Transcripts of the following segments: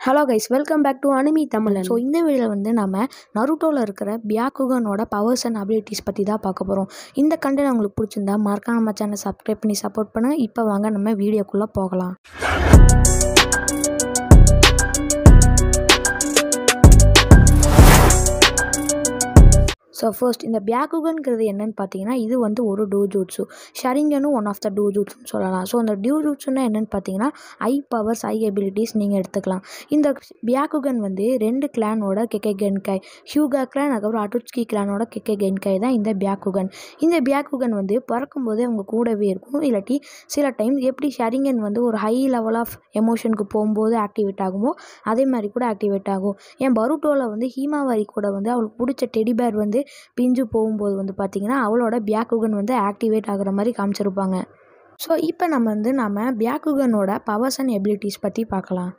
hello guys welcome back to anime Tamizhan so இந்த வீடியோவில் வந்து நம்ம நருட்டோவில் இருக்கிற பியாக்குகனோட பவர்ஸ் அண்ட் அபிலிட்டிஸ் பற்றி தான் பார்க்க போகிறோம் இந்த கண்டென்ட் உங்களுக்கு பிடிச்சிருந்தா மறக்காம நம்ம சேனல் சப்ஸ்கிரைப் பண்ணி சப்போர்ட் பண்ணுங்கள் இப்போ வாங்க நம்ம வீடியோக்குள்ளே போகலாம் ஸோ ஃபர்ஸ்ட் இந்த பியாக்குகன்கிறது என்னன்னு பார்த்தீங்கன்னா இது வந்து ஒரு டூஜூட்ஸு ஷரிங்கனும் ஒன் ஆஃப் த டூஜூட்ஸ்னு சொல்லலாம் ஸோ அந்த டியூஜூட்ஸ்னா என்னென்னு பார்த்தீங்கன்னா ஐ பவர்ஸ் ஐ எபிலிட்டிஸ் நீங்கள் எடுத்துக்கலாம் இந்த பியாக்குகன் வந்து ரெண்டு கிளானோட கெக்கே கென்காய் ஹியூகா கிளான் அதுக்கப்புறம் அட்டுச்கி கிளானோட கெக்கே கென்காய் தான் இந்த பியாக்குகன் இந்த பியாக்குகன் வந்து பிறக்கும்போதே அவங்க கூடவே இருக்கும் இல்லாட்டி சில டைம் எப்படி ஷரிங்கன் வந்து ஒரு ஹை லெவல் ஆஃப் எமோஷனுக்கு போகும்போது ஆக்டிவேட் ஆகுமோ அதே மாதிரி கூட ஆக்டிவேட் ஆகும் என் பருட்டோவில் வந்து ஹீமாவாரி கூட வந்து அவளுக்கு பிடிச்ச டெடிபேர் வந்து பிஞ்சு போகும்போது வந்து பார்த்திங்கன்னா அவளோட பியாக்குகன் வந்து ஆக்டிவேட் ஆகுற மாதிரி காமிச்சிருப்பாங்க ஸோ இப்போ நம்ம வந்து நம்ம பியாக்குகனோட பவர்ஸ் அண்ட் எபிலிட்டிஸ் பற்றி பார்க்கலாம்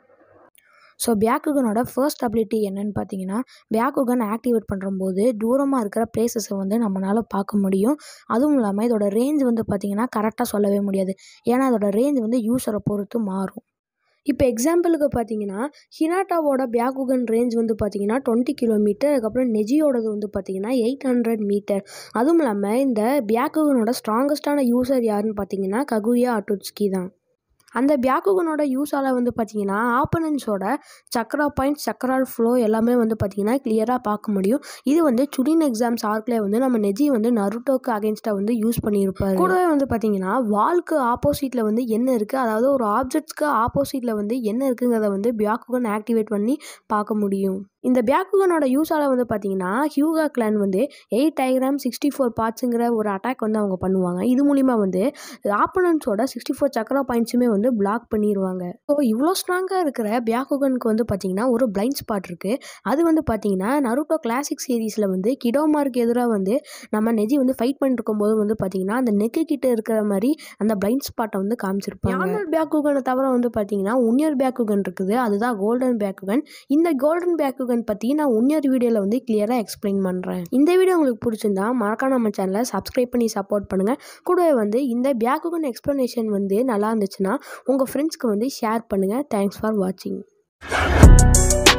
ஸோ பியாக்குகனோட ஃபர்ஸ்ட் அபிலிட்டி என்னன்னு பார்த்தீங்கன்னா பியாக்குகன் ஆக்டிவேட் பண்ணும்போது தூரமாக இருக்கிற பிளேசஸை வந்து நம்மளால் பார்க்க முடியும் அதுவும் இல்லாமல் இதோட ரேஞ்ச் வந்து பார்த்திங்கன்னா கரெக்டாக சொல்லவே முடியாது ஏன்னா அதோட ரேஞ்ச் வந்து யூஸரை பொறுத்து மாறும் இப்போ எக்ஸாம்பிளுக்கு பார்த்தீங்கன்னா ஹினாட்டாவோட பியாகுகன் ரேஞ்ச் வந்து பார்த்தீங்கன்னா டுவெண்ட்டி கிலோமீட்டர் அதுக்கப்புறம் நெஜியோடது வந்து பார்த்தீங்கன்னா எயிட் ஹண்ட்ரட் மீட்டர் அதுவும் இல்லாமல் இந்த பியாகுகனோட ஸ்ட்ராங்கஸ்டான யூசர் யாருன்னு பார்த்தீங்கன்னா ககுயா அட்டுட்ஸ்கி தான் அந்த பியாக்குகனோட யூஸால் வந்து பார்த்தீங்கன்னா ஆப்பனன்ஸோட சக்ரா பாயிண்ட் சக்ரால் ஃப்ளோ எல்லாமே வந்து பார்த்தீங்கன்னா கிளியராக பார்க்க முடியும் இது வந்து சுடின் எக்ஸாம்ஸ் ஆர்க்லேயே வந்து நம்ம நெஜி வந்து நருட்டோக்கு அகேன்ஸ்டாக வந்து யூஸ் பண்ணியிருப்பாரு கூடவே வந்து பார்த்தீங்கன்னா வால்க்கு ஆப்போசிட்டில் வந்து என்ன இருக்குது அதாவது ஒரு ஆப்ஜெக்ட்ஸ்க்கு ஆப்போசிட்டில் வந்து என்ன இருக்குங்கிறத வந்து பியாக்குகன் ஆக்டிவேட் பண்ணி பார்க்க முடியும் இந்த பியாக்குகனோட யூஸால் வந்து பார்த்தீங்கன்னா ஹியூகா கிளான் வந்து எயிட் டயக்ராம் சிக்ஸ்டி ஃபோர் பார்ட்ஸுங்கிற ஒரு அட்டாக் வந்து அவங்க பண்ணுவாங்க இது மூலிமா வந்து ஆப்பனன்ஸோட சிக்ஸ்டி ஃபோர் சக்கரா பாயிண்ட்ஸுமே வந்து பிளாக் பண்ணிடுவாங்க ஸோ இவ்வளோ ஸ்ட்ராங்காக இருக்கிற பியாக்குகனுக்கு வந்து பார்த்தீங்கன்னா ஒரு பிளைண்ட் ஸ்பாட் இருக்குது அது வந்து பார்த்தீங்கன்னா நருட்டோ கிளாசிக் சீரீஸில் வந்து கிடோமாருக்கு எதிராக வந்து நம்ம நெஜி வந்து ஃபைட் பண்ணிட்டு இருக்கும்போது வந்து பார்த்தீங்கன்னா அந்த நெக்கு கிட்ட இருக்கிற மாதிரி அந்த பிளைண்ட் ஸ்பாட்டை வந்து காமிச்சிருப்பாங்க நார்மல் பியாக்குகனை தவிர வந்து பார்த்தீங்கன்னா உன்னியர் பியாக்குகன் இருக்குது அதுதான் கோல்டன் பியாக்குகன் இந்த கோல்டன் பியாக்குகன் பற்றி நான் உன்னியர் வீடியோவில் வந்து கிளியராக எக்ஸ்பிளைன் பண்ணுறேன் இந்த வீடியோ உங்களுக்கு பிடிச்சிருந்தா மறக்காம நம்ம சேனலை சப்ஸ்கிரைப் பண்ணி சப்போர்ட் பண்ணுங்கள் கூடவே வந்து இந்த பியாக்குகன் எக்ஸ்ப்ளனேஷன் வந்து நல்லா இருந்துச்சுன்னா உங்கள் ஃப்ரெண்ட்ஸ்க்கு வந்து ஷேர் பண்ணுங்கள் தேங்க்ஸ் ஃபார் வாட்சிங்